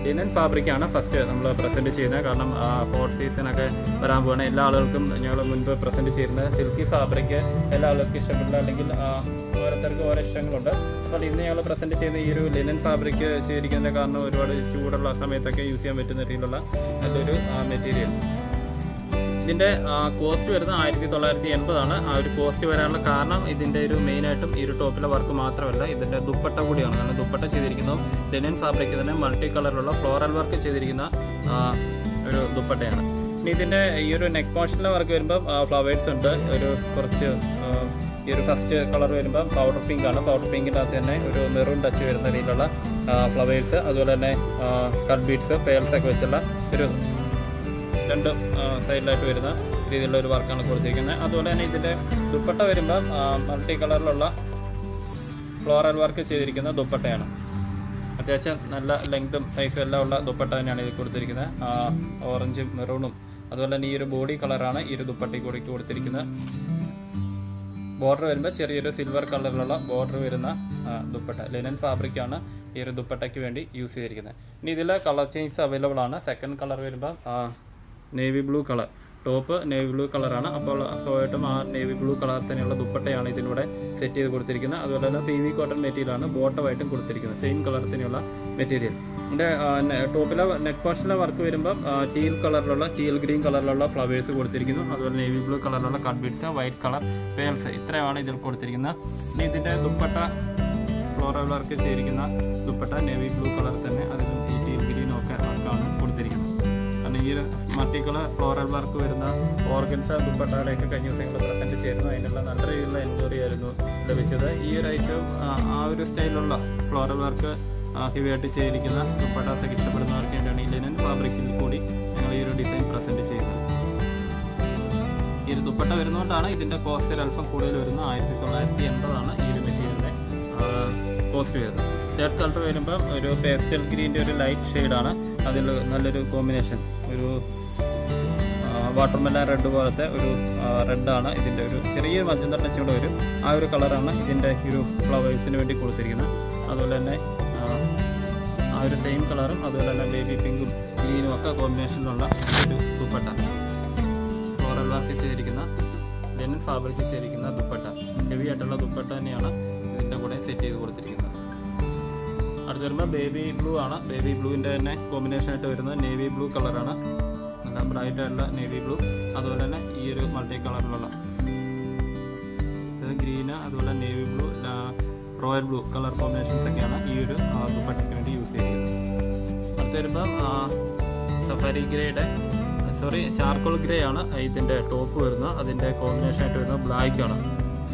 linen ഫാബ്രിക്കാണ് first നമ്മൾ present ചെയ്യുന്നത് കാരണം ഹോട്ട് സീസണൊക്കെ വരാൻ പോകുന്ന എല്ലാ ആളുകൾക്കും ഞങ്ങൾ മുൻപ് പ്രസൻറ്റ് ചെയ്യുന്നത് സിൽക്കി ഫാബ്രിക് എല്ലാ ആളുകൾക്കും ഇഷ്ടപ്പെടില്ല അല്ലെങ്കിൽ ആ, ഓരോരുത്തർക്കും ഓരോ ഇഷ്ടങ്ങളുണ്ട് അപ്പോൾ ഇന്ന് ഞങ്ങൾ പ്രസൻറ്റ് ചെയ്യുന്ന ഈ ഒരു ലിനൻ ഫാബ്രിക് ചെയ്തിരിക്കുന്നതിൻ്റെ കാരണം ഒരുപാട് ചൂടുള്ള സമയത്തൊക്കെ യൂസ് ചെയ്യാൻ പറ്റുന്ന രീതിയിലുള്ള നല്ലൊരു മെറ്റീരിയൽ ഇതിൻ്റെ കോസ്റ്റ് വരുന്നത് ആയിരത്തി തൊള്ളായിരത്തി എൺപതാണ് ആ ഒരു കോസ്റ്റ് വരാനുള്ള കാരണം ഇതിൻ്റെ ഒരു മെയിനായിട്ടും ഈ ഒരു ടോപ്പിലെ വർക്ക് മാത്രമല്ല ഇതിൻ്റെ ദുപ്പട്ട കൂടിയാണ് കാരണം ദുപ്പട്ട ചെയ്തിരിക്കുന്നത് ലിനൻ ഫാബ്രിക് തന്നെ മൾട്ടി കളറിലുള്ള ഫ്ലോറൽ വർക്ക് ചെയ്തിരിക്കുന്ന ആ, ഒരു ദുപ്പട്ടയാണ് ഇനി ഇതിൻ്റെ ഈ ഒരു നെക്ക് പോർഷനിലെ വർക്ക് വരുമ്പോൾ ഫ്ലവേഴ്സ് ഉണ്ട് ഒരു കുറച്ച് ആ, ഈ ഒരു ഫസ്റ്റ് കളർ വരുമ്പോൾ പൗഡർ പിങ്ക് ആണ് പൗഡർ പിങ്കിൻ്റെ അകത്ത് തന്നെ ഒരു മെറൂൺ ടച്ച് വരുന്ന രീതിയിലുള്ള ഫ്ലവേഴ്സ് അതുപോലെ തന്നെ കട്ട് ബീഡ്സ് പേൾസ് ഒക്കെ വെച്ചുള്ള ഒരു രണ്ട് സൈഡിലായിട്ട് വരുന്ന രീതിയിലുള്ള ഒരു വർക്കാണ് കൊടുത്തിരിക്കുന്നത് അതുപോലെ തന്നെ ഇതിൻ്റെ ദുപ്പട്ട വരുമ്പോൾ മൾട്ടി കളറിലുള്ള ഫ്ലോറൽ വർക്ക് ചെയ്തിരിക്കുന്ന ദുപ്പട്ടയാണ് അത്യാവശ്യം നല്ല ലെങ്തും സൈസും എല്ലാം ഉള്ള ദുപ്പട്ട തന്നെയാണ് ഇത് കൊടുത്തിരിക്കുന്നത് ആ, ഓറഞ്ചും മെറൂണും അതുപോലെ തന്നെ ഈ ഒരു ബോഡി കളറാണ് ഈ ഒരു ദുപ്പട്ടയ്ക്ക് കൂടി കൊടുത്തിരിക്കുന്നത് ബോർഡർ വരുമ്പോൾ ചെറിയൊരു സിൽവർ കളറിലുള്ള ബോർഡർ വരുന്ന ആ, ദുപ്പട്ട ലിനൻ ഫാബ്രിക്കാണ് ഈ ഒരു ദുപ്പട്ടയ്ക്ക് വേണ്ടി യൂസ് ചെയ്തിരിക്കുന്നത് ഇനി ഇതിൽ കളർ ചേഞ്ച് അവൈലബിൾ ആണ് സെക്കൻഡ് കളർ വരുമ്പോൾ navy blue colour top navy blue കളറാണ് അപ്പോൾ സ്വായിട്ടും ആ നേവി ബ്ലൂ കളർ തന്നെയുള്ള ദുപ്പട്ടയാണ് ഇതിലൂടെ സെറ്റ് ചെയ്ത് കൊടുത്തിരിക്കുന്നത് അതുപോലെ തന്നെ പി വി കോട്ടൺ മെറ്റീരിയലാണ് ബോട്ടമായിട്ടും കൊടുത്തിരിക്കുന്നത് സെയിം കളർ തന്നെയുള്ള മെറ്റീരിയൽ ഇതിൻ്റെ ടോപ്പിലെ നെക്ക് പോർഷനിലെ വർക്ക് വരുമ്പോൾ ടീൽ കളറിലുള്ള ടീൽ ഗ്രീൻ കളറിലുള്ള ഫ്ലവേഴ്സ് കൊടുത്തിരിക്കുന്നു അതുപോലെ നേവി ബ്ലൂ കളറിലുള്ള cut beads white colour pearls ഇത്രയുമാണ് ഇതിൽ കൊടുത്തിരിക്കുന്നത് ഇനി ഇതിൻ്റെ ദുപ്പട്ട ഫ്ലോറൽ വർക്ക് ചെയ്തിരിക്കുന്ന ദുപ്പട്ട നേവി ബ്ലൂ കളർ തന്നെ അതിലും ഈ ടീൽ ഗ്രീനും ഒക്കെ വർക്കാണ് കൊടുത്തിരിക്കുന്നത് കാരണം ഈ ഒരു മൾട്ടി കളർ ഫ്ലോറൽ വർക്ക് വരുന്ന ഓർഗൻസ ദുപ്പട്ടകളെയൊക്കെ കഴിഞ്ഞ ദിവസങ്ങൾ പ്രസൻറ്റ് ചെയ്യുന്നു അതിനുള്ള നല്ല രീതിയിലുള്ള എൻക്വയറി ആയിരുന്നു ലഭിച്ചത് ഈ ഒരു ഐറ്റം ആ ഒരു സ്റ്റൈലുള്ള ഫ്ലോറൽ വർക്ക് ഹെവി ആയിട്ട് ചെയ്തിരിക്കുന്ന ദുപ്പട്ടാസൊക്കെ ഇഷ്ടപ്പെടുന്നവർക്ക് വേണ്ടിയാണ് ഈ ലിനൻ ഫാബ്രിക്കിൽ കൂടി ഞങ്ങൾ ഈ ഒരു ഡിസൈൻ പ്രസൻറ്റ് ചെയ്യുന്നത് ഈ ഒരു ദുപ്പട്ട വരുന്നതുകൊണ്ടാണ് ഇതിൻ്റെ കോസ്റ്റ് ഒരു അല്പം കൂടുതൽ വരുന്നത് ആയിരത്തി തൊള്ളായിരത്തി എൺപതാണ് ഈ ഒരു മെറ്റീരിയലിൻ്റെ കോസ്റ്റ് വരുന്നത് തേർഡ് കളർ വരുമ്പോൾ ഒരു പേസ്റ്റൽ ഗ്രീൻ്റെ ഒരു ലൈറ്റ് ഷെയ്ഡാണ് അതിൽ നല്ലൊരു കോമ്പിനേഷൻ ഒരു വാട്ടർമെലൻ റെഡ് പോലത്തെ ഒരു റെഡാണ് ഇതിൻ്റെ ഒരു ചെറിയ മജന്ത ടച്ച് കൂടെ വരും ആ ഒരു കളറാണ് ഇതിൻ്റെ ഈ ഒരു ഫ്ലവേഴ്സിന് വേണ്ടി കൊടുത്തിരിക്കുന്നത് അതുപോലെ തന്നെ ആ, ആ ഒരു സെയിം കളറും അതുപോലെ തന്നെ ബേബി പിങ്കും ഗ്രീനും ഒക്കെ കോമ്പിനേഷനിലുള്ള ഒരു ദുപ്പട്ട ഫ്ലോറൽ വർക്ക് ചെയ്തിരിക്കുന്ന ലെനൻ ഫാബ്രിക് ചെയ്തിരിക്കുന്ന ദുപ്പട്ട ഹെവി ആയിട്ടുള്ള ദുപ്പട്ട തന്നെയാണ് ഇതിൻ്റെ കൂടെ സെറ്റ് ചെയ്ത് കൊടുത്തിരിക്കുന്നത് അടുത്ത് വരുമ്പോൾ ബേബി ബ്ലൂ ആണ് ബേബി ബ്ലൂവിൻ്റെ തന്നെ കോമ്പിനേഷൻ ആയിട്ട് വരുന്നത് നേവി ബ്ലൂ കളറാണ് നല്ല ബ്രൈറ്റ് ആയിട്ടുള്ള നേവി ബ്ലൂ അതുപോലെ തന്നെ ഈ ഒരു മൾട്ടി കളറിലുള്ള ഇത് ഗ്രീന് അതുപോലെ navy blue royal blue colour combinations ഒക്കെയാണ് ഈ ഒരു ആ, ദുപ്പട്ടയ്ക്ക് വേണ്ടി യൂസ് ചെയ്തിരിക്കുന്നത് അടുത്ത് വരുമ്പം സഫാരി ഗ്രേയുടെ സോറി ചാർക്കോൾ ഗ്രേ ആണ് ഇതിൻ്റെ ടോപ്പ് വരുന്നത് അതിൻ്റെ കോമ്പിനേഷൻ ആയിട്ട് വരുന്നത് ബ്ലാക്ക് ആണ്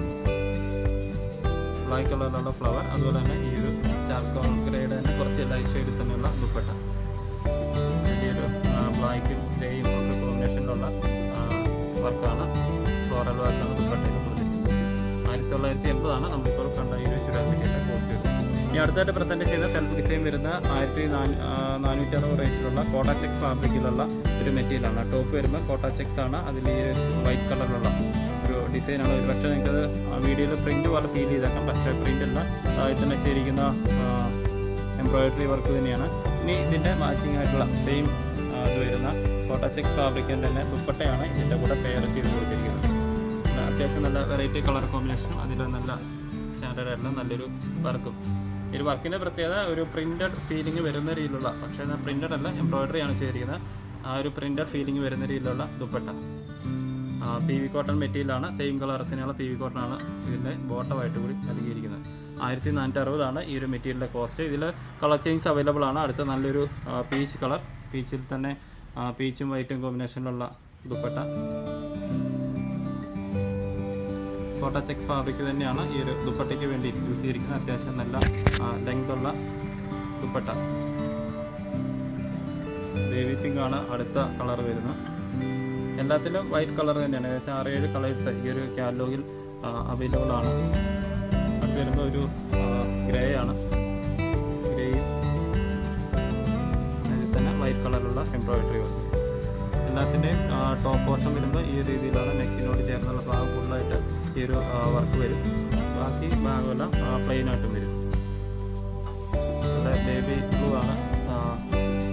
ബ്ലാക്ക് കളറിലുള്ള ഫ്ലവർ അതുപോലെ തന്നെ ഈ ഒരു ചാർക്കോൾ ഗ്രേയുടെ തന്നെ കുറച്ച് ലൈറ്റ് ഷെയ്ഡിൽ തന്നെയുള്ള ദുപ്പട്ട വലിയൊരു ബ്ലാക്കും ഗ്രേയും ഒക്കെ കോമ്പിനേഷനിലുള്ള വർക്കാണ് ഫ്ലോറൽ വർക്കാണ് ദുപ്പട്ടയിൽ കൊടുത്തിരിക്കുന്നത് ആയിരത്തി തൊള്ളായിരത്തി എൺപതാണ് നമ്മളിപ്പോൾ കണ്ട ഈ ഒരു ശിവരാത്രിയുടെ കോസ്റ്റ് വരുന്നത് ഇനി അടുത്തായിട്ട് പ്രസൻറ്റ് ചെയ്യുന്ന സെൽഫ് ഡിസൈൻ വരുന്ന ആയിരത്തി നാനൂറ്റി അറുപത് റേറ്റിലുള്ള കോട്ട ചെക്സ് ഫാബ്രിക്കിലുള്ള ഒരു മെറ്റീരിയലാണ് ടോപ്പ് വരുമ്പോൾ കോട്ട ചെക്സ് ആണ് അതിൽ ഈ വൈറ്റ് കളറിലുള്ള ഒരു ഡിസൈനാണ് ഒരു പക്ഷേ നിങ്ങൾക്കത് വീഡിയോയിൽ പ്രിൻറ്റ് പോലെ ഫീൽ ചെയ്തേക്കാം പക്ഷേ പ്രിൻ്റ് അല്ല ഇതിനെ ചെയ്തിരിക്കുന്ന എംബ്രോയിഡറി വർക്ക് തന്നെയാണ് ഇനി ഇതിൻ്റെ മാച്ചിങ് ആയിട്ടുള്ള സെയിം ഇത് വരുന്ന കോട്ട ചെക്സ് ഫാബ്രിക്കിൻ്റെ തന്നെ ദുപ്പട്ടയാണ് ഇതിൻ്റെ കൂടെ പെയർ ചെയ്ത് കൊടുത്തിരിക്കുന്നത് നല്ല അത്യാവശ്യം നല്ല വെറൈറ്റി കളർ കോമ്പിനേഷനും അതിൽ നല്ല സ്റ്റാൻഡേർഡ് ആയിട്ടുള്ള നല്ലൊരു വർക്കും ഈ ഒരു വർക്കിൻ്റെ പ്രത്യേകത ഒരു പ്രിൻറ്റഡ് ഫീലിംഗ് വരുന്ന രീതിയിലുള്ള പക്ഷേ പ്രിൻറ്റഡ് അല്ല എംബ്രോയിഡറി ആണ് ചെയ്തിരിക്കുന്നത് ആ ഒരു പ്രിൻറ്റഡ് ഫീലിംഗ് വരുന്ന രീതിയിലുള്ള ദുപ്പട്ട പി വി കോട്ടൺ മെറ്റീരിയലാണ് സെയിം കളർ തന്നെയുള്ള പി വി കോട്ടൺ ആണ് ഇതിൻ്റെ ബോട്ടമായിട്ട് കൂടി നൽകിയിരിക്കുന്നത് ആയിരത്തി നാനൂറ്റി അറുപതാണ് ഈ ഒരു മെറ്റീരിയലിൻ്റെ കോസ്റ്റ് ഇതിൽ കളർ ചേഞ്ച് അവൈലബിൾ ആണ് അടുത്ത നല്ലൊരു പീച്ച് കളർ പീച്ചിൽ തന്നെ പീച്ചും വൈറ്റും കോമ്പിനേഷനിലുള്ള ദുപ്പട്ട കോട്ട ചെക്സ് ഫാബ്രിക് തന്നെയാണ് ഈ ഒരു ദുപ്പട്ടയ്ക്ക് വേണ്ടി യൂസ് ചെയ്തിരിക്കുന്നത് അത്യാവശ്യം നല്ല ലെങ്ത് ഉള്ള ദുപ്പട്ട ബേബി പിങ്ക് ആണ് അടുത്ത കളർ വരുന്നത് എല്ലാത്തിലും വൈറ്റ് കളർ തന്നെയാണ് ഏകദേശം ആറ് ഏഴ് കളേഴ്സ് ഈ ഒരു കാറ്റലോഗിൽ അവൈലബിൾ ആണ് അത് വരുമ്പോൾ ഒരു ഗ്രേ ആണ് ഗ്രേയും അതിൽ തന്നെ വൈറ്റ് കളറിലുള്ള എംബ്രോയിഡറി വർക്ക് എല്ലാത്തിൻ്റെയും ടോപ്പ് പോർഷൻ വരുമ്പോൾ ഈ രീതിയിലാണ് നെക്കിനോട് ചേർന്നുള്ള ഭാഗം ഫുള്ളായിട്ട് ഈ ഒരു വർക്ക് വരും ബാക്കി ഭാഗമെല്ലാം പ്ലെയിൻ ആയിട്ടും വരും ഇവിടെ ബേബി ബ്ലൂ ആണ്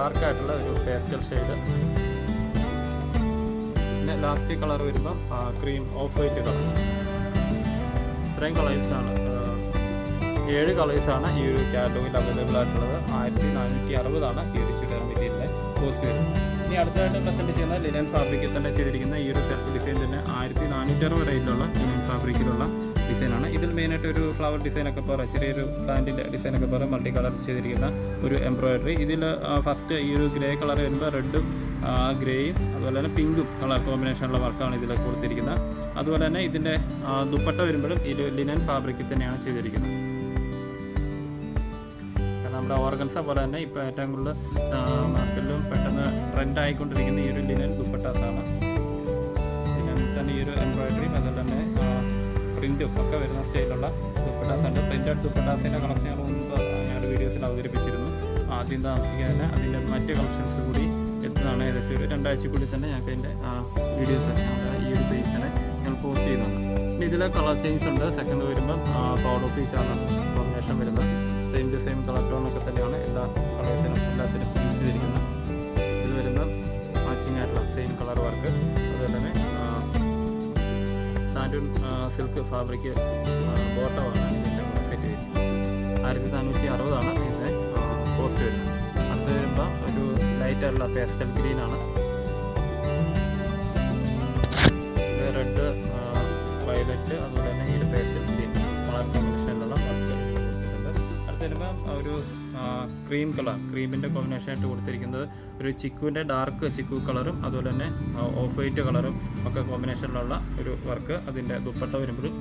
ഡാർക്ക് ആയിട്ടുള്ള ഒരു പേസ്റ്റൽ ഷെയ്ഡ് പിന്നെ ലാസ്റ്റ് കളർ വരുമ്പോൾ ക്രീം ഓഫ് വൈറ്റ് കളർ ഇത്രയും കളേഴ്സാണ് ഏഴ് കളേഴ്സാണ് ഈ ഒരു കാറ്റലോഗിൽ അവൈലബിൾ ആയിട്ടുള്ളത് ആയിരത്തി നാനൂറ്റി അറുപതാണ് ഈ ഒരു ചുരിദാർ മെറ്റീരിയലിൻ്റെ കോസ്റ്റ് വരുന്നത് ഇനി അടുത്തതായിട്ട് പ്രസൻറ്റ് ചെയ്യുന്ന ലിനൻ ഫാബ്രിക്കിൽ തന്നെ ചെയ്തിരിക്കുന്ന ഈ ഒരു സെൽഫ് ഡിസൈൻ തന്നെ ആയിരത്തി നാനൂറ്റി അറുപത് റേറ്റിലുള്ള ലിനൻ ഫാബ്രിക്കിലുള്ള ഡിസൈനാണ് ഇതിൽ മെയിനായിട്ട് ഒരു ഫ്ലവർ ഡിസൈനൊക്കെ പോലെ ചെറിയൊരു പ്ലാന്റിൻ്റെ ഡിസൈനൊക്കെ പോലെ മൾട്ടി കളർ ചെയ്തിരിക്കുന്ന ഒരു എംബ്രോയിഡറി ഇതിൽ ഫസ്റ്റ് ഈ ഒരു ഗ്രേ കളർ വരുമ്പോൾ റെഡും ഗ്രേയും അതുപോലെ തന്നെ പിങ്കും കളർ കോമ്പിനേഷനുള്ള വർക്കാണ് ഇതിൽ കൊടുത്തിരിക്കുന്നത് അതുപോലെ തന്നെ ഇതിൻ്റെ ദുപ്പട്ട വരുമ്പോഴും ഇത് ലിനൻ ഫാബ്രിക്കിൽ തന്നെയാണ് ചെയ്തിരിക്കുന്നത് കാരണം നമ്മുടെ ഓർഗൻസ പോലെ തന്നെ ഇപ്പോൾ ഏറ്റവും കൂടുതൽ മാർക്കറ്റിലും പെട്ടെന്ന് ട്രെൻഡ് ആയിക്കൊണ്ടിരിക്കുന്ന ഈ ഒരു ലിനൻ ദുപ്പട്ടാസാണ് ലിനനിൽ തന്നെ ഈ ഒരു എംബ്രോയിഡറിയും അതുപോലെ തന്നെ പ്രിൻറ്റും ഒക്കെ വരുന്ന സ്റ്റൈലുള്ള ദുപ്പട്ടാസ് ഉണ്ട് പ്രിൻറ്റഡ് ദുപ്പട്ടാസിൻ്റെ കളക്ഷൻ ഞങ്ങൾ മുമ്പ് ഞങ്ങളുടെ വീഡിയോസിൽ അവതരിപ്പിച്ചിരുന്നു ആദ്യം താമസിക്കാൻ തന്നെ അതിൻ്റെ മറ്റ് കളക്ഷൻസ് കൂടി എത്തുന്നതാണ് ഏകദേശം ഒരു രണ്ടാഴ്ചക്കുള്ളിൽ തന്നെ ഞങ്ങൾക്ക് അതിൻ്റെ വീഡിയോസ് ഞങ്ങളുടെ ഈ ഒരു പേജ് തന്നെ ഞങ്ങൾ പോസ്റ്റ് ചെയ്യുന്നുണ്ട് പിന്നെ ഇതിൽ കളർ ചേഞ്ച് ഉണ്ട് സെക്കൻഡ് വരുമ്പം പൗഡർ പീച്ചാണ് കോമ്പിനേഷൻ വരുന്നത് same to same colour tone ഒക്കെ തന്നെയാണ് എല്ലാ കളേഴ്സിനും എല്ലാത്തിനും യൂസ് ചെയ്തിരിക്കുന്നത് ഇത് വരുമ്പം മാച്ചിങ് ആയിട്ടുള്ള സെയിം കളർ വർക്ക് അതുപോലെ തന്നെ സാൻഡൂൺ സിൽക്ക് ഫാബ്രിക് ബോട്ടമാണ് ഇതിൻ്റെ കൂടെ സെറ്റ് ചെയ്തിരിക്കുന്നത് ആയിരത്തി നാനൂറ്റി അറുപതാണ് ഇതിൻ്റെ കോസ്റ്റ് വരുന്നത് അടുത്ത് വരുമ്പോൾ ഒരു ലൈറ്റ് ആയിട്ടുള്ള പേസ്റ്റൽ ഗ്രീനാണ് ഇത് റെഡ് വയലറ്റ് അതുപോലെ തന്നെ ഈ ഒരു പേസ്റ്റൽ ഗ്രീൻ കളർ കോമ്പിനേഷനിലുള്ള വർക്ക് കൊടുത്തിട്ടുണ്ട് അടുത്ത് വരുമ്പോൾ ഒരു ക്രീം കളർ ക്രീമിൻ്റെ കോമ്പിനേഷൻ ആയിട്ട് കൊടുത്തിരിക്കുന്നത് ഒരു ചിക്കുവിൻ്റെ ഡാർക്ക് ചിക്കു കളറും അതുപോലെ തന്നെ ഓഫ് വൈറ്റ് കളറും ഒക്കെ കോമ്പിനേഷനിലുള്ള ഒരു വർക്ക് അതിൻ്റെ ദുപ്പട്ട വരുമ്പോഴും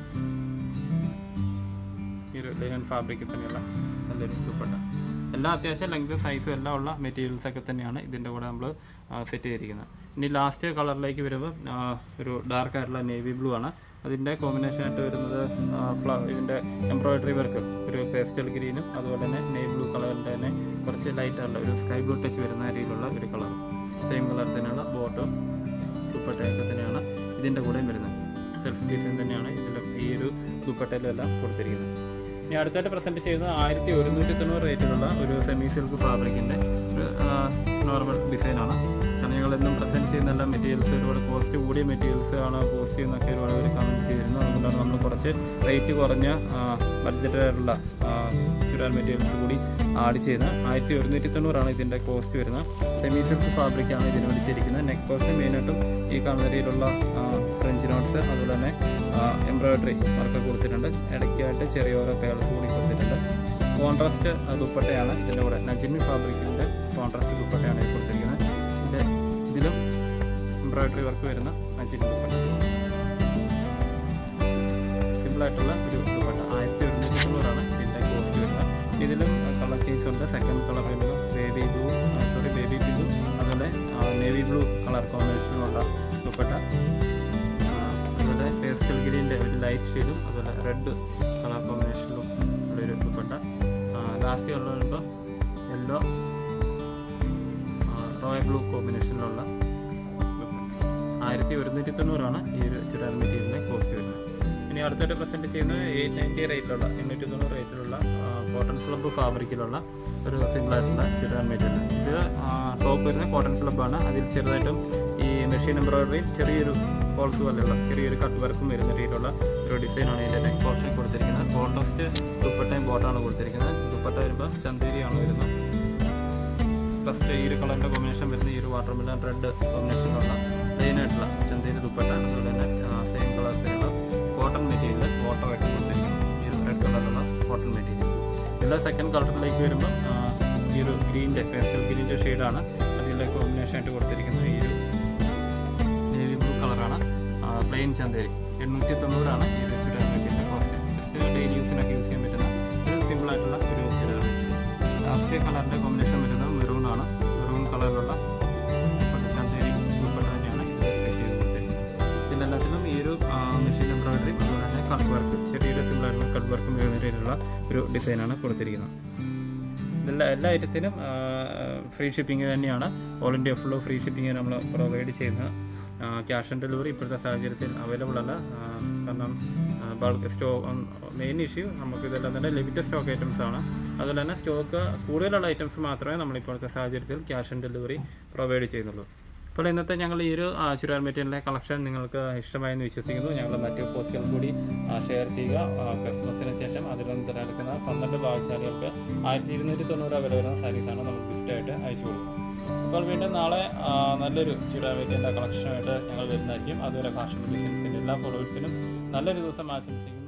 ഈ ഒരു ലിനൻ ഫാബ്രിക്കിൽ തന്നെയുള്ള നല്ലൊരു ദുപ്പട്ട എല്ലാ അത്യാവശ്യം ലെങ്ത് സൈസും എല്ലാം ഉള്ള മെറ്റീരിയൽസ് ഒക്കെ തന്നെയാണ് ഇതിൻ്റെ കൂടെ നമ്മൾ സെറ്റ് ചെയ്തിരിക്കുന്നത് ഇനി ലാസ്റ്റ് കളറിലേക്ക് വരുമ്പോൾ ആ, ഒരു ഡാർക്ക് ആയിട്ടുള്ള നേവി ബ്ലൂ ആണ് അതിൻ്റെ കോമ്പിനേഷൻ ആയിട്ട് വരുന്നത് ഫ്ല ഇതിൻ്റെ എംബ്രോയിഡറി വർക്ക് ഒരു പേസ്റ്റൽ ഗ്രീനും അതുപോലെ തന്നെ നേവി ബ്ലൂ കളറിൻ്റെ തന്നെ കുറച്ച് ലൈറ്റ് ആയിട്ടുള്ള ഒരു സ്കൈ ബ്ലൂ ടച്ച് വരുന്ന രീതിയിലുള്ള ഒരു കളർ സെയിം കളർ തന്നെയുള്ള ബോട്ടും ദുപ്പട്ടയൊക്കെ തന്നെയാണ് ഇതിൻ്റെ കൂടെയും വരുന്നത് സെൽഫ് ഡിസൈൻ തന്നെയാണ് ഇതിൻ്റെ ഈ ഒരു ദുപ്പട്ടയിലും എല്ലാം കൊടുത്തിരിക്കുന്നത് ഇനി അടുത്തായിട്ട് പ്രസൻറ്റ് ചെയ്യുന്നത് ആയിരത്തി ഒരുന്നൂറ്റി തൊണ്ണൂറ് റേറ്റിലുള്ള ഒരു സെമി സിൽക്ക് ഫാബ്രിക്കിൻ്റെ ഒരു നോർമൽ ഡിസൈനാണ് കാരണം ഞങ്ങൾ എന്നും പ്രസൻറ്റ് ചെയ്യുന്ന എല്ലാ മെറ്റീരിയൽസ് ഒരുപാട് കോസ്റ്റ് കൂടിയ മെറ്റീരിയൽസ് ആണ് പോസ്റ്റ് ചെയ്യുന്നൊക്കെ ഒരുപാട് പേര് കമൻറ്റ് ചെയ്തിരുന്നു അതുകൊണ്ടാണ് നമ്മൾ കുറച്ച് റേറ്റ് കുറഞ്ഞ ബഡ്ജറ്റായിട്ടുള്ള ചുരാൻ മെറ്റീരിയൽസ് കൂടി ആഡ് ചെയ്യുന്നത് ആയിരത്തി ഒരുന്നൂറ്റി തൊണ്ണൂറാണ് ഇതിൻ്റെ കോസ്റ്റ് വരുന്നത് സെമി സിൽക്ക് ഫാബ്രിക്കാണ് ഇതിന് വിളിച്ചിരിക്കുന്നത് നെക്ക് പോർഷൻ മെയിനായിട്ടും ഈ കാണുന്ന രീതിയിലുള്ള ഫ്രഞ്ച് നോട്ട്സ് അതുപോലെ തന്നെ എംബ്രോയിഡറി വർക്ക് കൊടുത്തിട്ടുണ്ട് ഇടയ്ക്കായിട്ട് ചെറിയ ഓരോ പേൾസ് കൂടി കൊടുത്തിട്ടുണ്ട് കോൺട്രാസ്റ്റ് ദുപ്പട്ടയാണ് ഇതിൻ്റെ കൂടെ നജിമി ഫാബ്രിക്കിൻ്റെ കോൺട്രാസ്റ്റ് ദുപ്പട്ടയാണ് ഇത് കൊടുത്തിരിക്കുന്നത് ഇതിൻ്റെ ഇതിലും എംബ്രോയിഡറി വർക്ക് വരുന്ന നജിമി ദുപ്പട്ട സിമ്പിളായിട്ടുള്ള ഒരു ദുപ്പട്ട ആയിരത്തി ഒരുന്നൂറ്റി തൊണ്ണൂറാണ് ഇതിൻ്റെ കോസ്റ്റ് വരുന്നത് ഇതിലും കളർ ചേഞ്ച് ഉണ്ട് സെക്കൻഡ് കളർ വരുമ്പോൾ baby blue sorry baby blue അതുപോലെ നേവി ബ്ലൂ കളർ കോമ്പിനേഷനിലുള്ള ദുപ്പട്ട ആ, അതുപോലെ പേസ്റ്റൽ ഗ്രീൻ്റെ ഒരു ലൈറ്റ് ഷെയ്ഡും അതുപോലെ റെഡ് കളർ കോമ്പിനേഷനിലും ഉള്ളൊരു ദുപ്പട്ട ലാസ്റ്റ് കളർ വരുമ്പോൾ യെല്ലോ റോയൽ ബ്ലൂ കോമ്പിനേഷനിലുള്ള ആയിരത്തി ഒരുന്നൂറ്റി തൊണ്ണൂറാണ് ഈ ഒരു ചുരിദാർ മെറ്റീരിയലിൻ്റെ കോസ്റ്റ് വരുന്നത് ഇനി അടുത്തായിട്ട് പ്രസൻറ്റ് ചെയ്യുന്നത് എയ്റ്റ് നയൻറ്റി റേറ്റിലുള്ള എണ്ണൂറ്റി തൊണ്ണൂറ് റേറ്റിലുള്ള കോട്ടൺ സ്ലബ് ഫാബ്രിക്കിലുള്ള ഒരു സിമ്പിളായിട്ടുള്ള ചുരിദാർ മെറ്റീരിയൽ ഇത് ടോപ്പ് വരുന്ന കോട്ടൺ സ്ലബാണ് അതിൽ ചെറുതായിട്ടും ഈ മെഷീൻ എംബ്രോയിഡറിയും ചെറിയൊരു ഹോൾസ് പോലെയുള്ള ചെറിയൊരു കട്ട് വർക്കും വരുന്ന രീതിയിലുള്ള ഒരു ഡിസൈനാണ് ഇതിൻ്റെ നെക്ക് പോർഷൻ കൊടുത്തിരിക്കുന്നത് കോൺട്രാസ്റ്റ് ദുപ്പട്ടയും ബോട്ടാണ് കൊടുത്തിരിക്കുന്നത് ദുപ്പട്ട വരുമ്പോൾ ചന്തേരിയാണ് വരുന്നത് ഫസ്റ്റ് ഈ ഒരു കളറിൻ്റെ കോമ്പിനേഷൻ വരുന്ന ഈ ഒരു വാട്ടർ മെലൺ റെഡ് കോമ്പിനേഷനിലുള്ള പ്ലെയിൻ ആയിട്ടുള്ള ചന്തേരി ദുപ്പട്ട അതുപോലെ തന്നെ സെയിം കളറിലുള്ള കോട്ടൺ മെറ്റീരിയൽ ഫോട്ടോ ആയിട്ട് കൊടുത്തിരിക്കുന്നു ഈ ഒരു റെഡ് കളറുള്ള കോട്ടൺ മെറ്റീരിയൽ ഇതിലെ സെക്കൻഡ് കളറിലേക്ക് വരുമ്പോൾ ആ, ഈ ഒരു ഗ്രീൻ്റെ പേസ്റ്റൽ ഗ്രീൻ്റെ ഷെയ്ഡാണ് അതിലെ കോമ്പിനേഷൻ ആയിട്ട് കൊടുത്തിരിക്കുന്നത് ഈ ഒരു നേവി ബ്ലൂ കളറാണ് പ്ലെയിൻ ചന്തേരി എണ്ണൂറ്റി തൊണ്ണൂറാണ് ഈ ഒരു churidar material cost just daily യൂസിനൊക്കെ യൂസ് ചെയ്യാൻ പറ്റുന്ന ഒരു സിമ്പിളായിട്ടുള്ള ഒരു ചുരിദാർ ലാസ്റ്റ് കളറിൻ്റെ കോമ്പിനേഷൻ വരുന്നത് മെറൂൺ ആണ് മെറൂൺ കളറിലുള്ള ദുപ്പട്ട ചന്തേരി ദുപ്പട്ട തന്നെയാണ് ഇത് സെറ്റ് ചെയ്ത് കൊടുത്തിരിക്കുന്നത് ഇതിലെല്ലാത്തിലും ഈ ഒരു മെഷീൻ എംബ്രോയിഡറി അതുപോലെ തന്നെ കട്ട് വർക്ക് ചെറിയൊരു സിമ്പിളായിട്ടുള്ള കട്ട് വർക്കും വരുന്ന രീതിയിലുള്ള ഒരു ഡിസൈനാണ് കൊടുത്തിരിക്കുന്നത് ഇതെല്ലാം എല്ലാ ഐറ്റത്തിനും ഫ്രീ ഷിപ്പിംഗ് തന്നെയാണ് all India full free shipping നമ്മൾ പ്രൊവൈഡ് ചെയ്യുന്നത് ക്യാഷ് ഓൺ ഡെലിവറി ഇപ്പോഴത്തെ സാഹചര്യത്തിൽ അവൈലബിൾ അല്ല ആ, കാരണം ബൾക്ക് സ്റ്റോ മെയിൻ ഇഷ്യൂ നമുക്ക് ഇതെല്ലാം തന്നെ ലിമിറ്റഡ് സ്റ്റോക്ക് ഐറ്റംസ് ആണ് അതുപോലെ തന്നെ സ്റ്റോക്ക് കൂടുതലുള്ള ഐറ്റംസ് മാത്രമേ നമ്മളിപ്പോഴത്തെ സാഹചര്യത്തിൽ ക്യാഷ് ഓൺ ഡെലിവറി പ്രൊവൈഡ് ചെയ്യുന്നുള്ളൂ അപ്പോൾ ഇന്നത്തെ ഞങ്ങൾ ഈ ഒരു ആ, ചുരിദാർ മെറ്റീരിയലിലെ കളക്ഷൻ നിങ്ങൾക്ക് ഇഷ്ടമായെന്ന് വിശ്വസിക്കുന്നു ഞങ്ങൾ മറ്റു പോസ്റ്റുകൾ കൂടി ആ, ഷെയർ ചെയ്യുക ആ, ക്രിസ്മസിന് ശേഷം അതിൽ നിന്ന് തിരഞ്ഞെടുക്കുന്ന പന്ത്രണ്ട് ഭാഗശാലികൾക്ക് ആയിരത്തി ഇരുന്നൂറ്റി തൊണ്ണൂറ് വില വരുന്ന സാരീസാണ് നമ്മൾ ഗിഫ്റ്റായിട്ട് അയച്ചു കൊടുക്കുന്നത് അപ്പോൾ വീണ്ടും നാളെ ആ, നല്ലൊരു ചുരിദാർ മെറ്റീരിയലിൻ്റെ കളക്ഷനായിട്ട് ഞങ്ങൾ വരുന്നതായിരിക്കും അതുവരെ ഫാഷൻ ഡിസൈൻസിൻ്റെ എല്ലാ ഫോളോവേഴ്സിനും നല്ലൊരു ദിവസം ആശംസിക്കുന്നു